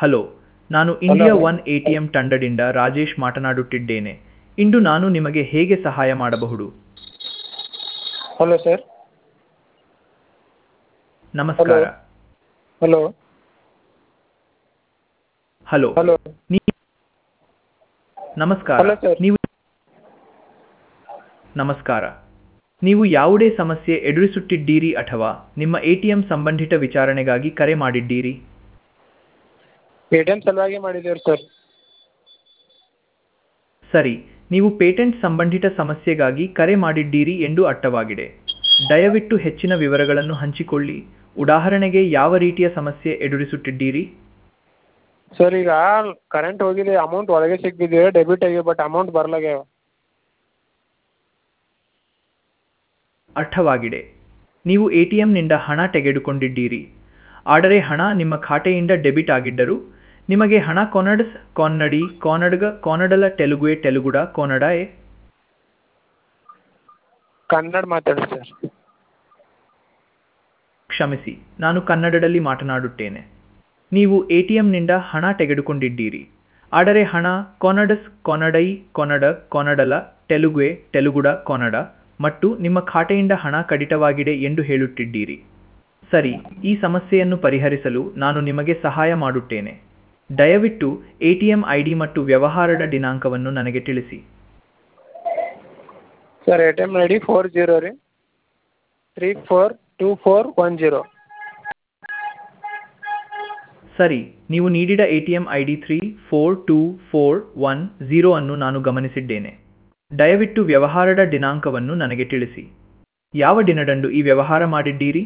Hello ನಾನು India one A T M ತಂಡದಿಂದ ರಾಜೇಶ್ ಮಾತನಾಡುತ್ತಿದ್ದೇನೆ ಇಂದು ನಾನು ನಿಮಗೆ ಹೇಗೆ ಸಹಾಯ ಮಾಡಬಹುದು ಹಲೋ ಸರ್ ನಮಸ್ಕಾರ ಹಲೋ ಹಲೋ ಹಲೋ ನೀ ನಮಸ್ಕಾರ Hello, sir. ನೀವು ನಮಸ್ಕಾರ ನೀವು ಯಾವುದೇ ಸಮಸ್ಯೆ ಎದುರಿಸುತ್ತಿದ್ದೀರಿ ಅಥವಾ ನಿಮ್ಮ ಎಟಿಎಂ ಸಂಬಂಧಿತ ವಿಚಾರಣೆಗಾಗಿ ಕರೆ ಮಾಡಿದ್ದೀರಿ ಎ ಟಿ ಎಮ್ ಸಲುವಾಗಿ ಮಾಡಿದ್ದೇವೆ ಸರ್ ಸರಿ ನೀವು ಪೇಟೆಂಟ್ ಸಂಬಂಧಿತ ಸಮಸ್ಯೆಗಾಗಿ ಕರೆ ಮಾಡಿದ್ದೀರಿ ಎಂದು ಅರ್ಥವಾಗಿದೆ ದಯವಿಟ್ಟು ಹೆಚ್ಚಿನ ವಿವರಗಳನ್ನು ಹಂಚಿಕೊಳ್ಳಿ ಉದಾಹರಣೆಗೆ ಯಾವ ರೀತಿಯ ಸಮಸ್ಯೆ ಎದುರಿಸುತ್ತಿದ್ದೀರಿ ಸರ್ ಈಗ ಕರೆಂಟ್ ಹೋಗಿದೆ ಅಮೌಂಟ್ ಒಳಗೆ ಸಿಕ್ಕಿದೆ ಡೆಬಿಟ್ ಆಗಿದೆ ಬಟ್ ಅಮೌಂಟ್ ಬರ್ಲಾಗ್ಯಾವ ಅರ್ಥವಾಗಿದೆ ನೀವು ಎಟಿಎಂನಿಂದ ಹಣ ತೆಗೆದುಕೊಂಡಿದ್ದೀರಿ ಆದರೆ ಹಣ ನಿಮ್ಮ ಖಾತೆಯಿಂದ ಡೆಬಿಟ್ ಆಗಿದ್ದರೂ ನಿಮಗೆ ಹಣ ಕೊನಡಸ್ ಕೊನ್ನಡಿ ಕೊನಡ್ಗ ಕೊನಡಲ ತೆಲುಗುವೆ ತೆಲುಗುಡ ಕೊನಡಾಯೇ ಕನ್ನಡ ಮಾತಾಡಿ ಸರ್ ಕ್ಷಮಿಸಿ ನಾನು ಕನ್ನಡದಲ್ಲಿ ಮಾತನಾಡುತ್ತೇನೆ ನೀವು ಎಟಿಎಂನಿಂದ ಹಣ ತೆಗೆದುಕೊಂಡಿದ್ದೀರಿ ಆದರೆ ಹಣ ಕೊನಡಸ್ ಕೊನಡೈ ಕೊನಡ ಕೊನಡಲ ತೆಲುಗುವೆ ತೆಲುಗುಡ ಕೊನಡ ಮತ್ತು ನಿಮ್ಮ ಖಾತೆಯಿಂದ ಹಣ ಕಡಿತವಾಗಿದೆ ಎಂದು ಹೇಳುತ್ತಿದ್ದೀರಿ ಸರಿ ಈ ಸಮಸ್ಯೆಯನ್ನು ಪರಿಹರಿಸಲು ನಾನು ನಿಮಗೆ ಸಹಾಯ ಮಾಡುತ್ತೇನೆ ದಯವಿಟ್ಟು ಎಟಿಎಂ ಐ ಡಿ ಮತ್ತು ವ್ಯವಹಾರದ ದಿನಾಂಕವನ್ನು ನನಗೆ ತಿಳಿಸಿ sir A T M I D four zero three three four two four one zero ಸರಿ ನೀವು ನೀಡಿದ ATM I D three four two four one zero ಅನ್ನು ನಾನು ಗಮನಿಸಿದ್ದೇನೆ ದಯವಿಟ್ಟು ವ್ಯವಹಾರದ ದಿನಾಂಕವನ್ನು ನನಗೆ ತಿಳಿಸಿ ಯಾವ ದಿನದಂದು ಈ ವ್ಯವಹಾರ ಮಾಡಿದ್ದೀರಿ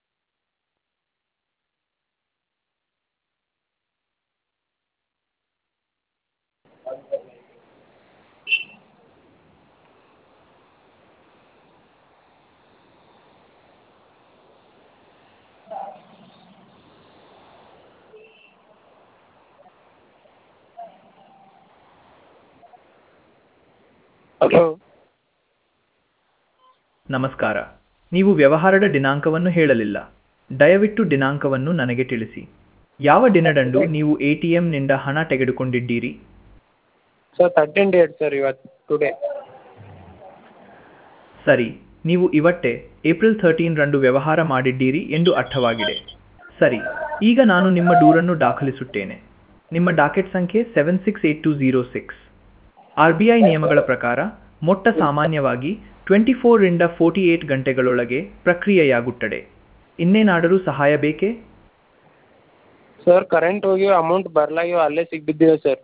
ಹಲೋ ನಮಸ್ಕಾರ ನೀವು ವ್ಯವಹಾರದ ದಿನಾಂಕವನ್ನು ಹೇಳಲಿಲ್ಲ ದಯವಿಟ್ಟು ದಿನಾಂಕವನ್ನು ನನಗೆ ತಿಳಿಸಿ ಯಾವ ದಿನದಂದು ನೀವು ಎಟಿಎಂನಿಂದ ಹಣ ತೆಗೆದುಕೊಂಡಿದ್ದೀರಿ ಸರ್ ತರ್ಟೀನ್ ಡೇಟ್ ಸರ್ ಇವತ್ತು ಟುಡೇ ಸರಿ ನೀವು ಇವತ್ತೇ ಏಪ್ರಿಲ್ ಥರ್ಟೀನ್ ರಂದು ವ್ಯವಹಾರ ಮಾಡಿದ್ದೀರಿ ಎಂದು ಅರ್ಥವಾಗಿದೆ ಸರಿ ಈಗ ನಾನು ನಿಮ್ಮ ದೂರನ್ನು ದಾಖಲಿಸುತ್ತೇನೆ ನಿಮ್ಮ ಡಾಕೆಟ್ ಸಂಖ್ಯೆ seven six eight two zero six R B I ನಿಯಮಗಳ ಪ್ರಕಾರ ಮೊಟ್ಟ ಸಾಮಾನ್ಯವಾಗಿ ಟ್ವೆಂಟಿ ಫೋರಿಂದ ಫೋರ್ಟಿ ಏಟ್ ಗಂಟೆಗಳೊಳಗೆ ಪ್ರಕ್ರಿಯೆಯಾಗುತ್ತದೆ ಇನ್ನೇನಾದರೂ ಸಹಾಯ ಬೇಕೇ ಸರ್ ಕರೆಂಟ್ ಹೋಗಿ ಅಮೌಂಟ್ ಬರ್ಲಾಗ್ಯಾವ ಅಲ್ಲೇ ಸಿಕ್ಬಿದ್ದಿವೆ ಸರ್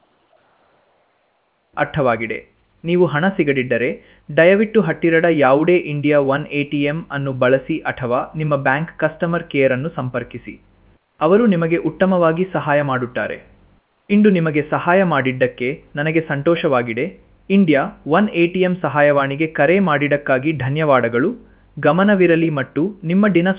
ಅರ್ಥವಾಗಿದೆ ನೀವು ಹಣ ಸಿಗದಿದ್ದರೆ ದಯವಿಟ್ಟು ಹತ್ತಿರದ ಯಾವುದೇ India one A T M ಅನ್ನು ಬಳಸಿ ಅಥವಾ ನಿಮ್ಮ ಬ್ಯಾಂಕ್ ಕಸ್ಟಮರ್ ಕೇರ್ ಅನ್ನು ಸಂಪರ್ಕಿಸಿ ಅವರು ನಿಮಗೆ ಉತ್ತಮವಾಗಿ ಸಹಾಯ ಮಾಡುತ್ತಾರೆ ಇಂದು ನಿಮಗೆ ಸಹಾಯ ಮಾಡಿದ್ದಕ್ಕೆ ನನಗೆ ಸಂತೋಷವಾಗಿದೆ India one A T M ಸಹಾಯವಾಣಿಗೆ ಕರೆ ಮಾಡಿದ್ದಕ್ಕಾಗಿ ಧನ್ಯವಾದಗಳು ಗಮನವಿರಲಿ ಮತ್ತು ನಿಮ್ಮ ದಿನ